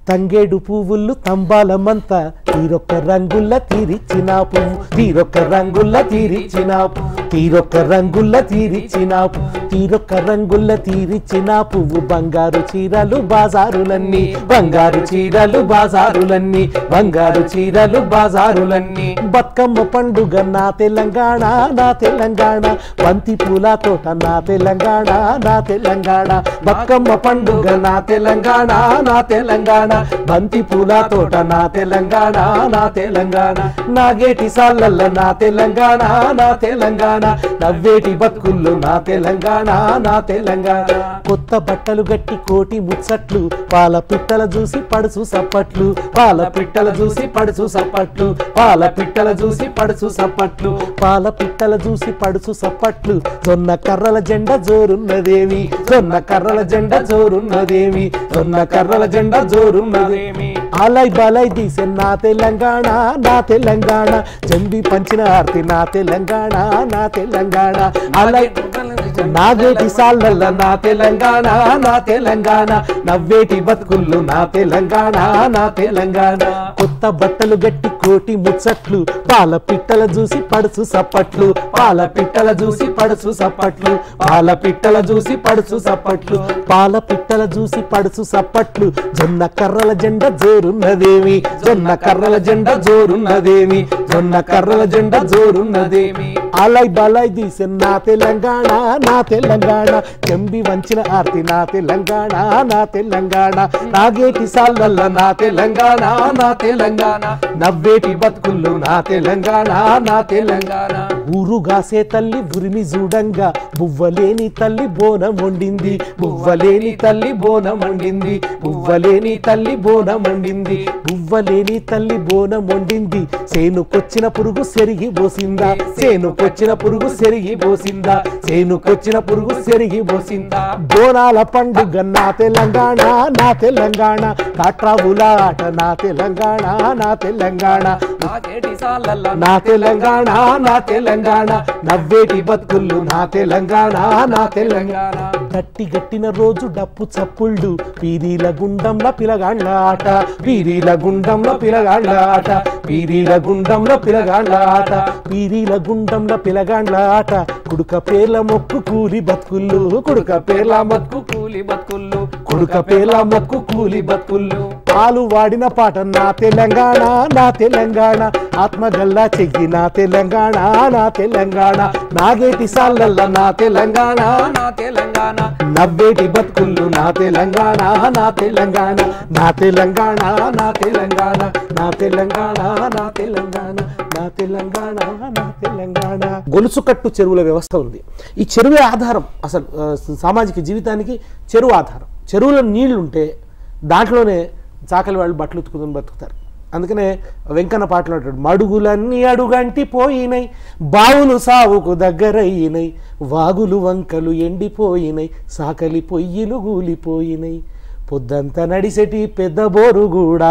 తంగేడు పువ్వులు తంబాలమంతా తీరొక్క రంగుల్ల తీరిచ్చిన పువ్వు తీరొక్క రంగుల్ల తీరిచ్చిన పువ్వు తీరొక్క రంగుల్ల తీరిచ్చిన పువ్వు తీరొక్క రంగుల్ల తీరిచ్చిన పువ్వు బంగారు చీరలు బాజారులన్నీ బంగారు చీరలు బాజారులన్నీ బంగారు చీరలు బాజారులన్నీ బతుకమ్మ పండుగ నా తెలంగాణ నా తెలంగాణ బంతి పూల తోట నా తెలంగాణ నా తెలంగాణ బతుకమ్మ పండుగ నా తెలంగాణ నా తెలంగాణ బంతి పూల తోట నా తెలంగాణ నా తెలంగాణ నాగేటి సాలల్ల నా తెలంగాణ నా తెలంగాణ నవ్వేటి బతుకుల్లో నా తెలంగాణ నా తెలంగాణ కొత్త బట్టలు గట్టి కోటి ముచ్చట్లు పాల పిట్టల చూసి పడుచు సప్పట్లు పాల పిట్టల చూసి పడుచు సప్పట్లు పాల పిట్టల చూసి పడుచు సప్పట్లు పాల పిట్టల చూసి పడుచు సప్పట్లు జొన్న కర్రల జెండ జోరున్నదేమి జొన్న కర్రల జెండ జోరున్నదేమి జొన్న కర్రల జెండ జోరున్నదేమి ఆలై బాలై తీసే నా తెలంగాణ నా తెలంగాణ జంబి పంచిన ఆర్తి నా తెలంగాణ నా తెలంగాణ ఆలై నాగేటి సాళ్ళల్ల నా తెలంగాణ నా తెలంగాణ నవ్వేటి బతుకుళ్ళు నా తెలంగాణ నా తెలంగాణ కొత్త బట్టలు గట్టి కోటి ముచ్చట్లు పాల పిట్టల చూసి పడుచు సప్పట్లు పాల పిట్టల చూసి పడుచు సప్పట్లు పాల పిట్టల చూసి పడుచు సప్పట్లు పాల పిట్టల చూసి పడుచు సప్పట్లు జొన్న కర్రల జెండ జోరున్నదేమి జొన్న కర్రల జెండ జోరున్నదేమి జొన్న కర్రల జెండ జోరున్నదేమి అలై బలై తీసే నా తెలంగాణ నా తెలంగాణ చెంబి వంచిన ఆర్తి నా తెలంగాణ నా తెలంగాణ నాగేటి సాల్లల్ల నా తెలంగాణ నా తెలంగాణ నవ్వేటి బతుకుళ్ళు నా తెలంగాణ నా తెలంగాణ ఊరుగాసే తల్లి ఉరిమి చూడంగా బువ్వలేని తల్లి బోనం వండింది బువ్వలేని తల్లి బోనం వండింది బువ్వలేని తల్లి బోనం వండింది బువ్వలేని తల్లి బోనం వండింది సేనుకొచ్చిన పురుగు సెరిగి పోసిందా సేనుకొచ్చిన పురుగు సెరిగి పోసిందా సేనుకొచ్చిన పురుగు సెరిగి పోసిందా బోనాల పండుగ నా తెలంగాణ నా తెలంగాణ కాట్రావుల ఆట నా తెలంగాణ నా తెలంగాణ నాగేటి సాలల్ల నా తెలంగాణ నా తెలంగాణ నవ్వేటి బతుకుళ్ళు నా తెలంగాణ నా తెలంగాణ గట్టి గట్టిన రోజు డప్పు చప్పుళ్ళు పీరీల గుండంలో పిలగాండ్ల ఆట పీరీల గుండంలో పిలగాండ్ల ఆట పీరీల గుండంలో పిలగాండ్ల ఆట పీరీల గుండంలో పిలగాండ్ల ఆట కుడుక పేర్ల మొక్కు కూలి బతుకుళ్ళు కుడుక పేర్ల మొక్కు కూలి బతుకుళ్ళు కుడుక పేర్ల మొక్కు కూలి బతుకుళ్ళు పాలు వాడిన పాట నా తెలంగాణ నా తెలంగాణ ఆత్మగల్లా చెయ్యి నా తెలంగాణ నా తెలంగాణ నాగేటి సాల్లల్ల నా తెలంగాణ నా తెలంగాణ నవ్వేటి బతుకుళ్ళు నా తెలంగాణ నా తెలంగాణ నా తెలంగాణ నా తెలంగాణ నా తెలంగాణ నా తెలంగాణ నా తెలంగాణ నా తెలంగాణ గొలుసు కట్టు చెరువుల వ్యవస్థ ఉంది ఈ చెరువే ఆధారం అసలు ఆ, సామాజిక జీవితానికి చెరువు ఆధారం చెరువులో నీళ్లు ఉంటే దాంట్లోనే చాకలి వాళ్ళు బట్టలు ఉతుకుని బతుకుతారు అందుకనే వెంకన్న పాటలు అంటాడు మడుగులన్నీ అడుగంటి పోయినాయి బావులు సావుకు దగ్గరయ్యినాయి వాగులు వంకలు ఎండిపోయినాయి సాకలి పొయ్యిలు గూలిపోయినాయి పొద్దంతా నడిసెటి పెద్ద బోరు కూడా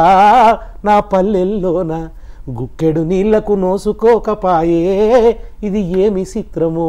నా పల్లెల్లోన గుక్కెడు నీళ్లకు నోసుకోకపాయే ఇది ఏమి చిత్రమో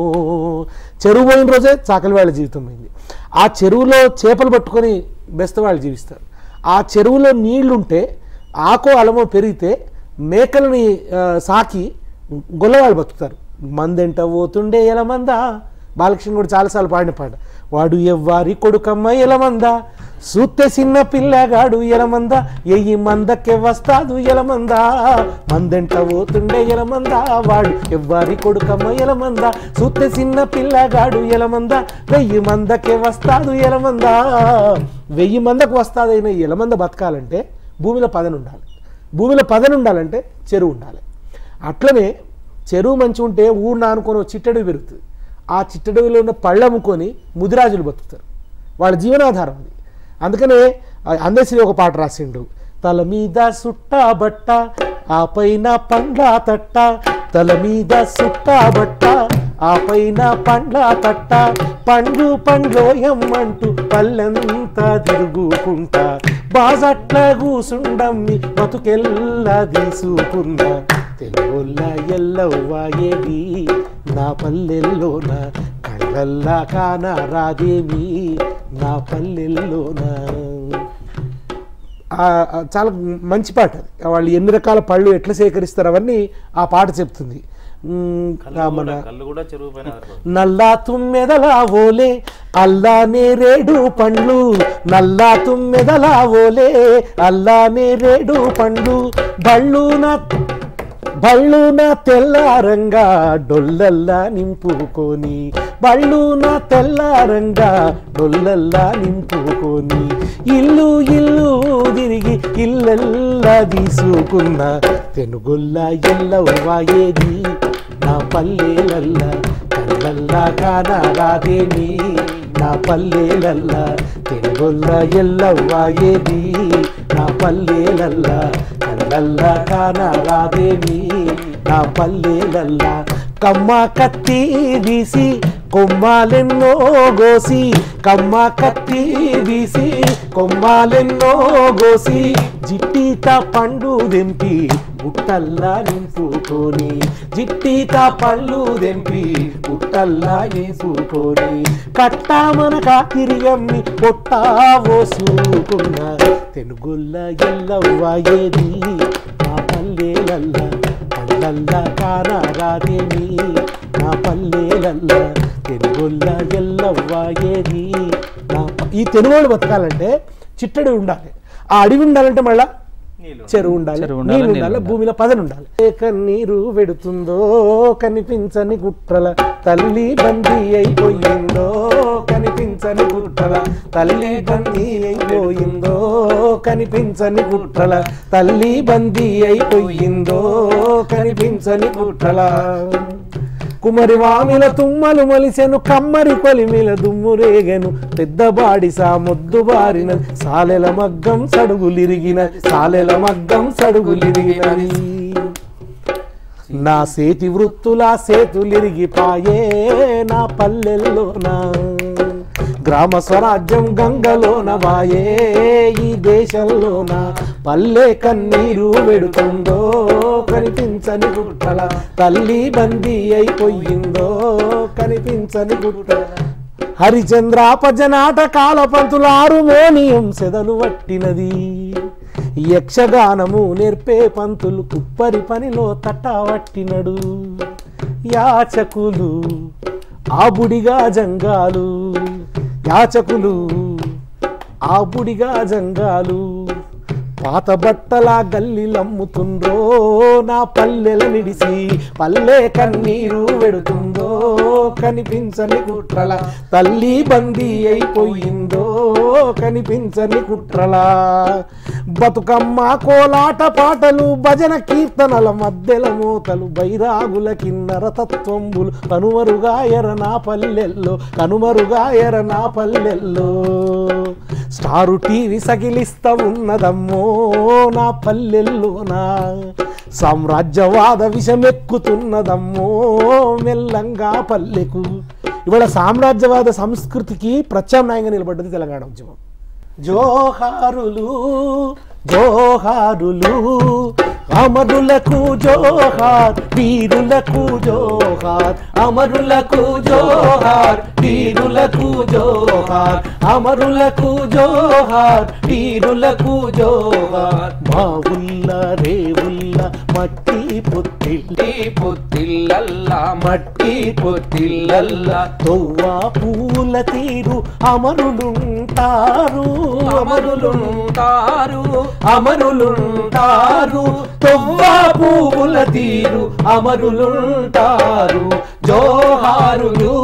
చెరువు పోయిన రోజే చాకలి వాళ్ళ జీవితం అయింది ఆ చెరువులో చేపలు పట్టుకొని బెస్తవాళ్ళు జీవిస్తారు ఆ చెరువులో నీళ్లుంటే ఆకో అలమో పెరిగితే మేకలని ఆ, సాకి గొల్లవాళ్ళు బతుకుతారు మందెంట పోతుండే ఎలమందా బాలకృష్ణ కూడా చాలాసార్లు పాడిన పాట వాడు ఎవ్వారి కొడుకమ్మ ఎలమందా సూత్తె చిన్న పిల్లగాడు ఎలమంద ఎయ్యి మందకే వస్తాదు ఎలమందా మందెంట పోతుండే ఎలమందా వాడు ఎవ్వారి కొడుకమ్మ ఎలమందా సూత్తె చిన్న పిల్లగాడు ఎలమందా వెయ్యి మందకే వస్తాదు ఎలమందా వెయ్యి మందకు వస్తాదైన ఎలమంద బతకాలంటే భూమిలో పదను ఉండాలి భూమిలో పదను ఉండాలంటే చెరువు ఉండాలి అట్లనే చెరువు మంచి ఉంటే ఊరు నానుకొని ఒక చిట్టడవి పెరుగుతుంది ఆ చిట్టడవిలో ఉన్న పళ్ళు అమ్ముకొని ముదిరాజులు బతుకుతారు వాళ్ళ జీవనాధారం అది అందుకనే ఆ అందశ్రీ ఒక పాట రాసిండు తల మీద సుట్టా బట్ట ఆ పైన పండ్ల తట్ట తల మీద సుట్టా బట్ట ఆ పైన పండ్ల తట్ట పండ్లు పండ్లోయమ్మంటూ పల్లెంతా తిరుగుకుంటా బాజట్ల కూసుండమ్మి బతుకెల్లా తీసుకున్నా తెలుగుల్ల ఎల్లవ్వాయేది నా పల్లెల్లోన కళ్ళల్లా కాన రాదేమి నా పల్లెల్లోన ఆ- ఆ చాలా మంచి పాట అది వాళ్ళు ఎన్ని రకాల పళ్ళు ఎట్లా సేకరిస్తారు అవన్నీ ఆ పాట చెప్తుంది ఉమ్, ఆ మన కళ్ళు కూడా చెరువు పైన ఆధారపడి నల్లా తుమ్మెదలా ఓలే అల్లానే రేడు పండ్లు నల్లా తుమ్మెదలా ఓలే అల్లానే రేడు పండ్లు బళ్ళున బళ్ళున తెల్లారంగా డొల్లల్లా నింపుకొని బళ్ళున తెల్లారంగా డొల్లల్లా నింపుకొని ఇల్లు ఇల్లు తిరిగి ఇల్లెల్లా తీసుకున్న తెనుగొల్లా ఎల్లవ్వా ఏది నా పల్లెలల్లా కళ్ళల్లా కానరాదేమి నా పల్లెలల్లా తెనుగొల్లా ఎల్లవ్వా ఏది నా పల్లెలల్లా కళ్ళల్లా కానరాదేమి నా పల్లెలల్లా కమ్మ కత్తి తీసి కొమ్మాలెన్నో గోసి కమ్మ కత్తి తీసి కొమ్మాలెన్నో గోసి జిట్టిత పండు దెంపి బుట్టల్లా నింపుకొని జిట్టిత పళ్ళు దెంపి బుట్టల్లా వేసుకొని కట్టామన కాకిరియమ్మి పొట్టా పోసుకున్న తెనుగుల్ల ఎల్లవ్వ ఏది నా పల్లెలల్లా పల్లల్లా కానరాదేమి నా పల్లెలల్లా తెనుగొల్ల ఎల్లవ్వ ఏది నా ప- ఈ తెలుగువాడు బతకాలంటే చిట్టడి ఉండాలి ఆ అడవి ఉండాలంటే మళ్ళా నీళ్ళు చెరువు ఉండాలి చెరువు ఉండాలి, నీళ్ళు నీళ్ళు ఉండాలి ఉండాలి. భూమిలో పదన ఉండాలి ఏ కన్నీరు వెడుతుందో కనిపించని గుట్రల తల్లి బందీ అయిపోయిందో కనిపించని గుట్రల తల్లి బందీ అయిపోయిందో కనిపించని గుట్రల తల్లి బందీ అయిపోయిందో కనిపించని గుట్రల కుమరి వామిల తుమ్మలు మొలిసెను కమ్మరి కొలిమిల దుమ్మురేగెను పెద్ద బాడిసా మొద్దు బారిన సాలెల మగ్గం సడుగులిరిగిన సాలెల మగ్గం సడుగులిరిగినది నా సేతి వృత్తులా సేతులిరిగిపాయే నా పల్లెల్లోన గ్రామ స్వరాజ్యం గంగలోన వాయే ఈ దేశంలోన పల్లె కన్నీరు వెడుతుందో కనిపించని గుట్టల తల్లి బందీ అయిపోయిందో కనిపించని గుట్టల హరిచంద్రాపజనాటకాల పంతుల ఆరుమోనియం సెదలు పట్టినది యక్షగానము నేర్పే పంతులు కుప్పరి పనిలో తట్టవట్టినడు యాచకులు ఆబుడిగా జంగాలు యాచకులు ఆబుడిగా జంగాలు పాత బట్టల గల్లిలమ్ముతుండ్రో నా పల్లెల నిడిసి పల్లె కన్నీరు వెడుతుందో కనిపించని కుట్రల తల్లి బందీ అయిపోయిందో కనిపించని కుట్రల బతుకమ్మ కోలాట పాటలు భజన కీర్తనల మధ్యల మూతలు బైరాగుల కిన్నర తత్వంబులు కనుమరుగాయర నా పల్లెల్లో కనుమరుగాయర నా పల్లెల్లో స్టారు టీవీ సగిలిస్తా ఉన్నదమ్మో నా పల్లెల్లోనా సామ్రాజ్యవాద విషమెక్కుతున్నదమ్మో మెల్లంగా పల్లెకు ఇవాళ సామ్రాజ్యవాద సంస్కృతికి ప్రత్యామ్నాయంగా నిలబడ్డది తెలంగాణ ఉద్యమం జోహారులు జోహారులు అమరులకు జోహార్ వీరులకు జోహార్ అమరులకు జోహార్ వీరులకు జోహార్ అమరులకు జోహార్ వీరులకు జోహార్ మా ఉల్ల రేవుల్ల మట్టి పొత్తిల్లి ఈ పొత్తిల్లల్లా మట్టి పొత్తిల్లల్లా తొవ్వ పూల తీరు అమరులుంటారు అమరులుంటారు అమరులుంటారు తొవ్వ పువ్వుల తీరు అమరులుంటారు జోహారులు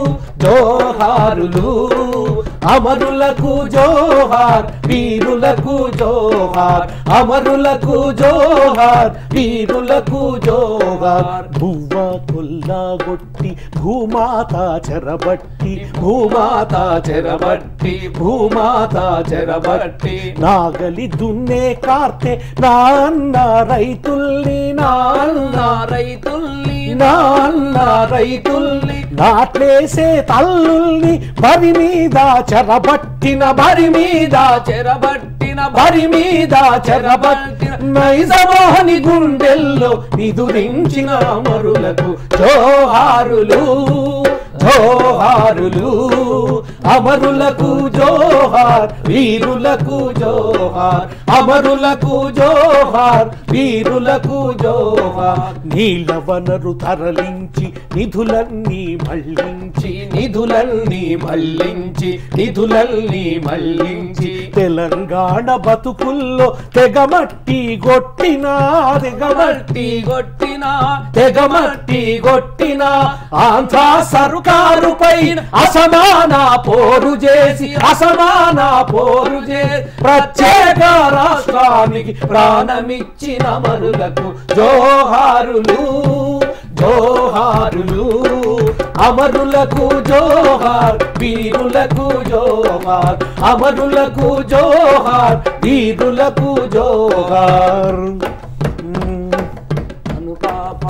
జోహారులు అమరులకు జోహార్ వీరులకు జోహార్ అమరులకు జోహార్ వీరులకు జోహార్ భువ్వ కొల్లాగొట్టి భూమాత చెరబట్టి భూమాత చెరబట్టి భూమాత చెరబట్టి నాగలి దున్నే కార్తె నాన్న రైతుల్ని నాన్న నాన్న రైతుల్ని నాన్న రైతుల్ని నాట్లేసే తల్లుల్ని బరి మీద చెరబట్టిన బరి మీద చెరబట్టిన బరి మీద చెరబట్టిన నైజమోహని గుండెల్లో నిదురించిన అమరులకు జోహారులు జోహారులు అమరులకు జోహార్ వీరులకు జోహార్ అమరులకు జోహార్ వీరులకు జోహార్ నీళ్ళ వనరు తరలించి నిధులన్నీ మళ్ళించి నిధులన్నీ మళ్ళించి నిధులన్నీ మళ్ళించి తెలంగాణ బతుకుల్లో తెగమట్టి కొట్టిన తెగమట్టి కొట్టిన తెగమట్టి కొట్టిన ఆంధ్ర సర్కారు పైన అసమాన పోరు చేసి అసమాన పోరు చేసి ప్రత్యేక రాష్ట్రానికి ప్రాణమిచ్చిన మరులకు జోహారులు జోహారులు అమరులకు జోహార్ వీరులకు జోహార్ అమరులకు జోహార్ వీరులకు జోహార్ మ్మ్. అనుపాప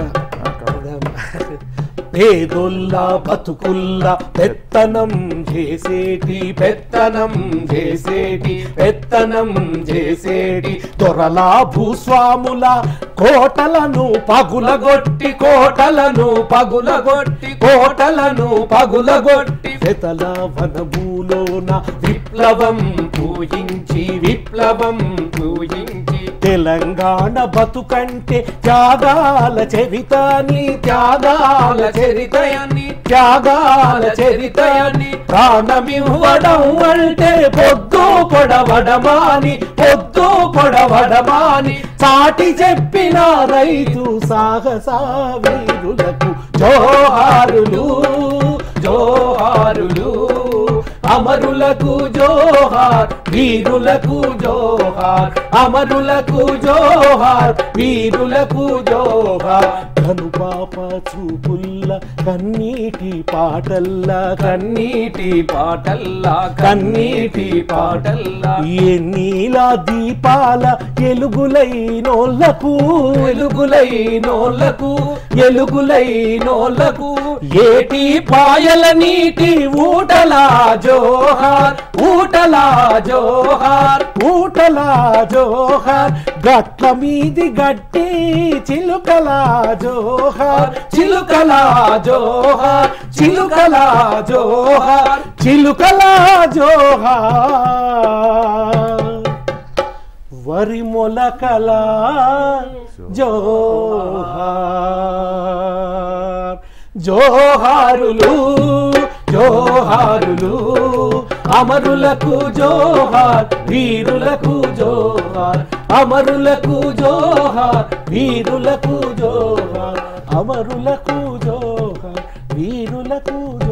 పేదొల్లా బతుకుల్లా పెత్తనం చేసేటి పెత్తనం చేసేటి పెత్తనం చేసేటి దొరలా భూస్వాముల కోటలను పగులగొట్టి కోటలను పగులగొట్టి కోటలను పగులగొట్టి పెతల వనభూలోన విప్లవం పూజించి విప్లవం పూజించి తెలంగాణ బతుకంటే త్యాగాల చరితని త్యాగాల చరితయని త్యాగాల చరితయని ప్రాణమివ్వడం అంటే పొద్దు పొడవడమాని పొద్దు పొడవడమాని చాటి చెప్పిన రైతు సాహస వీరులకు జోహారులు జోహారులు అమరులకు జోహార్ వీరులకు జోహార్ అమరులకు జోహార్ వీరులకు జోహార్ కనుపాప చూపుల్ల కన్నీటి పాటల్ల కన్నీటి పాటల్లా కన్నీటి పాటల్లా ఎన్నీలా దీపాల ఎలుగులైనోళ్లకు ఎలుగులైనోళ్లకు ఎలుగులైనోళ్లకు ఏటి పాయల నీటి ఊటలా జోహార్ ఊటలా జోహార్ ఊటలా జోహార్ గట్ల మీది గట్టి చిలుకలా జోహార్ చిలుకలా జోహార్ చిలుకలా జోహార్ చిలుకలా జోహార్ వరి మొలకల జోహార్ జోహారులు జోహారులు అమరులకు జోహార్ వీరులకు జోహార్ అమరులకు జోహార్ వీరులకు జోహార్ అమరులకు జోహార్ వీరులకు